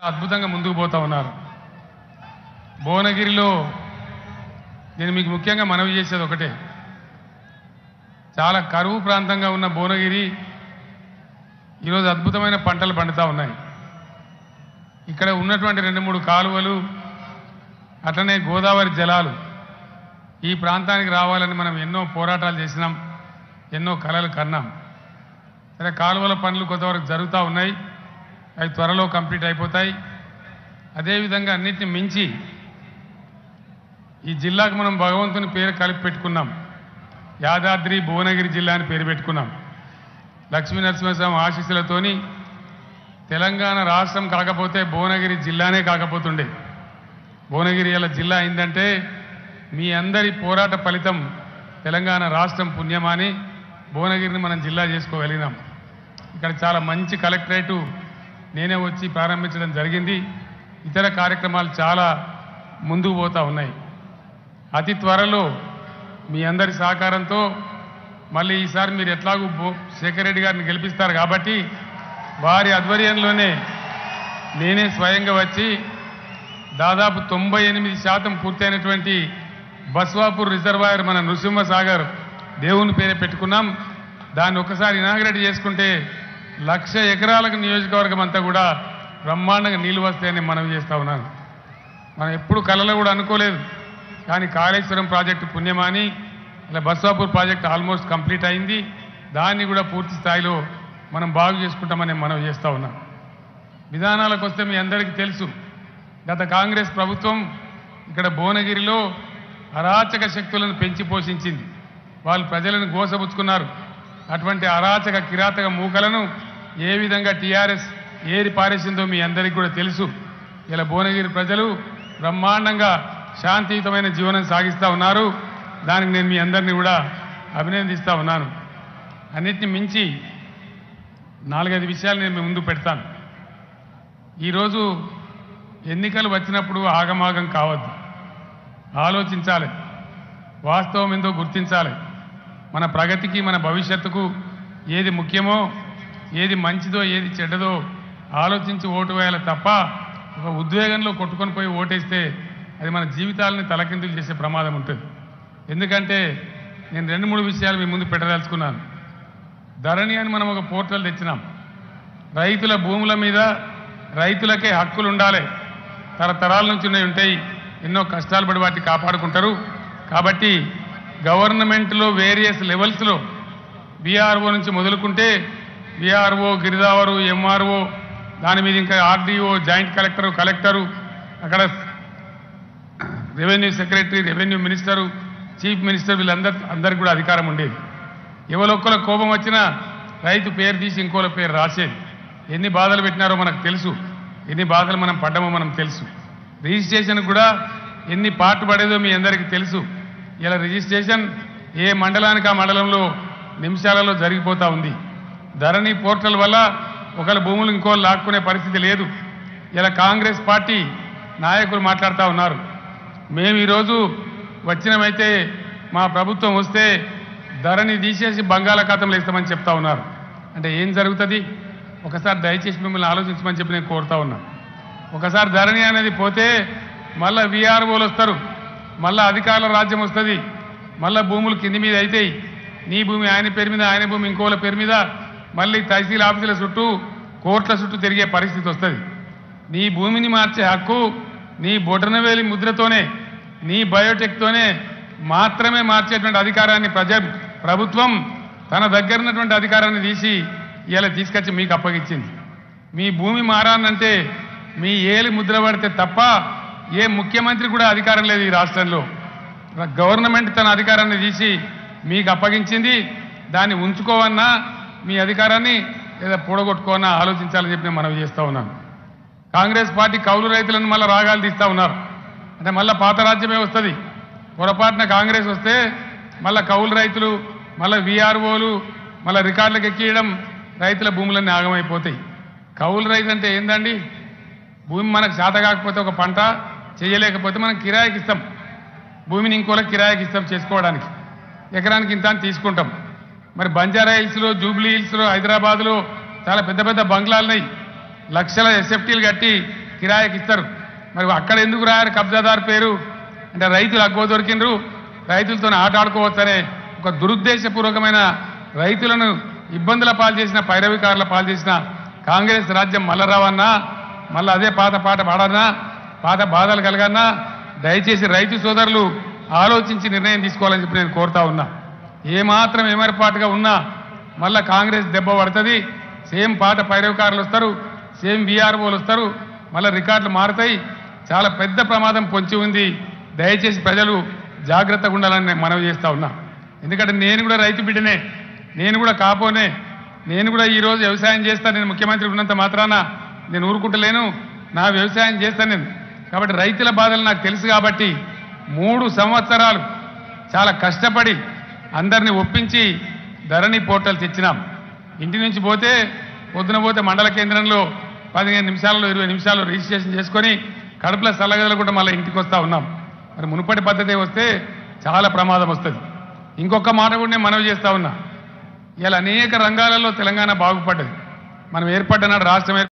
అద్భుతంగా ముందుకు పోతా ఉన్నారు భువనగిరిలో నేను మీకు ముఖ్యంగా మనవి చేసేది ఒకటే చాలా కరువు ప్రాంతంగా ఉన్న భువనగిరి ఈరోజు అద్భుతమైన పంటలు పండుతూ ఉన్నాయి ఇక్కడ ఉన్నటువంటి రెండు మూడు కాలువలు అట్లనే గోదావరి జలాలు ఈ ప్రాంతానికి రావాలని మనం ఎన్నో పోరాటాలు చేసినాం ఎన్నో కలలు కన్నాం సరే కాలువల పనులు కొంతవరకు జరుగుతూ ఉన్నాయి అవి త్వరలో కంప్లీట్ అయిపోతాయి అదేవిధంగా అన్నిటిని మించి ఈ జిల్లాకు మనం భగవంతుని పేరు కలిపి పెట్టుకున్నాం యాదాద్రి భువనగిరి జిల్లా అని పేరు పెట్టుకున్నాం లక్ష్మీ నరసింహస్వామి ఆశీస్సులతోని తెలంగాణ రాష్ట్రం కాకపోతే భువనగిరి జిల్లానే కాకపోతుండే భువనగిరి ఇలా జిల్లా అయిందంటే మీ అందరి పోరాట ఫలితం తెలంగాణ రాష్ట్రం పుణ్యమాని భువనగిరిని మనం జిల్లా చేసుకోగలిగినాం ఇక్కడ చాలా మంచి కలెక్టరేటు నేనే వచ్చి ప్రారంభించడం జరిగింది ఇతర కార్యక్రమాలు చాలా ముందుకు పోతా ఉన్నాయి అతి త్వరలో మీ అందరి సహకారంతో మళ్ళీ ఈసారి మీరు ఎట్లాగూ బో- శేఖర్ రెడ్డి గారిని గెలిపిస్తారు కాబట్టి వారి ఆధ్వర్యంలోనే నేనే స్వయంగా వచ్చి దాదాపు తొంభై ఎనిమిది శాతం పూర్తయినటువంటి బస్వాపూర్ రిజర్వాయర్ మన నృసింహ సాగర్ దేవుని పేరే పెట్టుకున్నాం దాన్ని ఒకసారి ఇనాగ్రేట్ చేసుకుంటే లక్ష ఎకరాలకు నియోజకవర్గం అంతా కూడా బ్రహ్మాండంగా నీళ్లు వస్తాయని మనవి చేస్తా ఉన్నాను మనం ఎప్పుడు కలలో కూడా అనుకోలేదు కానీ కాళేశ్వరం ప్రాజెక్టు పుణ్యమాని ఇలా బస్వాపూర్ ప్రాజెక్ట్ ఆల్మోస్ట్ కంప్లీట్ అయింది దాన్ని కూడా పూర్తి స్థాయిలో మనం బాగు చేసుకుంటామని మనం చేస్తూ ఉన్నాం విధానాలకు వస్తే మీ అందరికీ తెలుసు గత కాంగ్రెస్ ప్రభుత్వం ఇక్కడ భువనగిరిలో అరాచక శక్తులను పెంచి పోషించింది వాళ్ళు ప్రజలను గోసపుచ్చుకున్నారు అటువంటి అరాచక కిరాతక మూకలను ఏ విధంగా టీఆర్ఎస్ ఏరి పారేసిందో మీ అందరికీ కూడా తెలుసు ఇలా భువనగిరి ప్రజలు బ్రహ్మాండంగా శాంతియుతమైన జీవనం సాగిస్తూ ఉన్నారు దానికి నేను మీ అందరినీ కూడా అభినందిస్తూ ఉన్నాను అన్నిటిని మించి నాలుగైదు విషయాలు నేను మీ ముందు పెడతాను ఈరోజు ఎన్నికలు వచ్చినప్పుడు ఆగమాగం కావద్దు ఆలోచించాలి వాస్తవం ఏందో గుర్తించాలి మన ప్రగతికి మన భవిష్యత్తుకు ఏది ముఖ్యమో ఏది మంచిదో ఏది చెడ్డదో ఆలోచించి ఓటు వేయాలి తప్ప ఒక ఉద్వేగంలో కొట్టుకొని పోయి ఓటేస్తే అది మన జీవితాలని తలకిందులు చేసే ప్రమాదం ఉంటుంది ఎందుకంటే నేను రెండు మూడు విషయాలు మీ ముందు పెట్టదలుచుకున్నాను ధరణి అని మనం ఒక పోర్టల్ తెచ్చినాం రైతుల భూముల మీద రైతులకే హక్కులు ఉండాలి తరతరాల నుంచి ఉన్నాయి ఉంటాయి ఎన్నో కష్టాలు పడి వాటిని కాపాడుకుంటారు కాబట్టి గవర్నమెంట్లో వేరియస్ లెవెల్స్లో బీఆర్ఓ నుంచి మొదలుకుంటే బీఆర్ఓ గిరిదావరు ఎంఆర్ఓ దాని మీద ఇంకా ఆర్డీఓ జాయింట్ కలెక్టరు కలెక్టరు అక్కడ revenue secretary revenue minister chief minister వీళ్ళందరి అందరికి కూడా అధికారం ఉండేది ఎవరొక్కల కోపం వచ్చినా రైతు పేరు తీసి ఇంకోల పేరు రాసేది ఎన్ని బాధలు పెట్టినారో మనకు తెలుసు ఎన్ని బాధలు మనం పడ్డామో మనం తెలుసు రిజిస్ట్రేషన్ కూడా ఎన్ని పాటు పడేదో మీ అందరికీ తెలుసు ఇలా రిజిస్ట్రేషన్ ఏ మండలానికి ఆ మండలంలో నిమిషాలలో జరిగిపోతా ఉంది ధరణి పోర్టల్ వల్ల ఒకళ్ళ భూములు ఇంకోళ్ళు లాక్కునే పరిస్థితి లేదు ఇలా కాంగ్రెస్ పార్టీ నాయకులు మాట్లాడుతూ ఉన్నారు మేము ఈరోజు వచ్చినమైతే మా ప్రభుత్వం వస్తే ధరని తీసేసి బంగాళాఖాతంలో ఇస్తామని చెప్తా ఉన్నారు అంటే ఏం జరుగుతుంది ఒకసారి దయచేసి మిమ్మల్ని ఆలోచించమని చెప్పి నేను కోరుతా ఉన్నా ఒకసారి ధరణి అనేది పోతే మళ్ళా విఆర్ఓలు వస్తారు మళ్ళా అధికారుల రాజ్యం వస్తుంది మళ్ళా భూములు కింది మీద అవుతాయి నీ భూమి ఆయన పేరు మీద ఆయన భూమి ఇంకోళ్ళ పేరు మీద మళ్ళీ తహసీల్ ఆఫీసుల చుట్టూ కోర్టుల చుట్టూ తిరిగే పరిస్థితి వస్తుంది నీ భూమిని మార్చే హక్కు నీ బొటనవేలి ముద్రతోనే నీ బయోటెక్తోనే మాత్రమే మార్చేటువంటి అధికారాన్ని ప్రజ ప్రభుత్వం తన దగ్గర ఉన్నటువంటి అధికారాన్ని తీసి ఇలా తీసుకొచ్చి మీకు అప్పగించింది మీ భూమి మారానంటే మీ ఏలి ముద్ర పడితే తప్ప ఏ ముఖ్యమంత్రి కూడా అధికారం లేదు ఈ రాష్ట్రంలో గవర్నమెంట్ తన అధికారాన్ని తీసి మీకు అప్పగించింది దాన్ని ఉంచుకోవన్నా మీ అధికారాన్ని లేదా పొడగొట్టుకోవన్నా ఆలోచించాలని చెప్పి నేను మనవి చేస్తా ఉన్నాను కాంగ్రెస్ పార్టీ కౌలు రైతులను మళ్ళీ రాగాలు తీస్తా ఉన్నారు అంటే మళ్ళీ పాత రాజ్యమే వస్తుంది పొరపాటున కాంగ్రెస్ వస్తే మళ్ళీ కౌలు రైతులు మళ్ళీ విఆర్ఓలు మళ్ళీ రికార్డులకు ఎక్కియడం రైతుల భూములన్నీ ఆగమైపోతాయి కౌలు రైతు అంటే ఏందండి భూమి మనకు శాత కాకపోతే ఒక పంట చేయలేకపోతే మనం కిరాయికి ఇస్తాం భూమిని ఇంకోళ్ళకి కిరాయికి ఇస్తాం చేసుకోవడానికి ఎకరానికి ఇంత అని తీసుకుంటాం మరి బంజారా హిల్స్లో జూబ్లీ హిల్స్లో హైదరాబాద్లో చాలా పెద్ద పెద్ద బంగ్లాలు ఉన్నాయి లక్షల ఎస్ఎఫ్టీలు కట్టి కిరాయికి ఇస్తారు మరి అక్కడ ఎందుకు రాయారు కబ్జాదారు పేరు అంటే రైతులు అగ్గో దొరికిండ్రు రైతులతో ఆట ఆడుకోవచ్చనే ఒక దురుద్దేశపూర్వకమైన రైతులను ఇబ్బందుల పాలు చేసిన పైరవికారుల పాలు చేసిన కాంగ్రెస్ రాజ్యం మళ్ళా రావన్నా మళ్ళీ అదే పాత పాట పాడన్నా పాత బాధలు కలగన్నా దయచేసి రైతు సోదరులు ఆలోచించి నిర్ణయం తీసుకోవాలని చెప్పి నేను కోరుతా ఉన్నా ఏమాత్రం ఏమరపాటుగా ఉన్నా మళ్ళా కాంగ్రెస్ దెబ్బ పడుతుంది సేమ్ పాత పైరవకారులు వస్తారు సేమ్ విఆర్ఓలు వస్తారు మళ్ళీ రికార్డులు మారుతాయి చాలా పెద్ద ప్రమాదం పొంచి ఉంది దయచేసి ప్రజలు జాగ్రత్తగా ఉండాలని నేను మనవి చేస్తా ఉన్నా ఎందుకంటే నేను కూడా రైతు బిడ్డనే నేను కూడా కాపోనే నేను కూడా ఈరోజు వ్యవసాయం చేస్తా నేను ముఖ్యమంత్రి ఉన్నంత మాత్రాన నేను ఊరుకుంటలేను నా వ్యవసాయం చేస్తాను నేను కాబట్టి రైతుల బాధలు నాకు తెలుసు కాబట్టి మూడు సంవత్సరాలు చాలా కష్టపడి అందరిని ఒప్పించి ధరణి పోర్టల్ తెచ్చినాం ఇంటి నుంచి పోతే పొద్దున పోతే మండల కేంద్రంలో పదిహేను నిమిషాలలో ఇరవై నిమిషాలు రిజిస్ట్రేషన్ చేసుకొని కడుపులో చల్లగదలు కూడా మళ్ళీ ఇంటికి వస్తూ ఉన్నాం మరి మునుపటి పద్ధతి వస్తే చాలా ప్రమాదం వస్తుంది ఇంకొక మాట కూడా నేను మనవి చేస్తా ఉన్నా ఇలా అనేక రంగాలలో తెలంగాణ బాగుపడ్డది మనం ఏర్పడ్డ నాడు రాష్ట్రం ఏర్ప-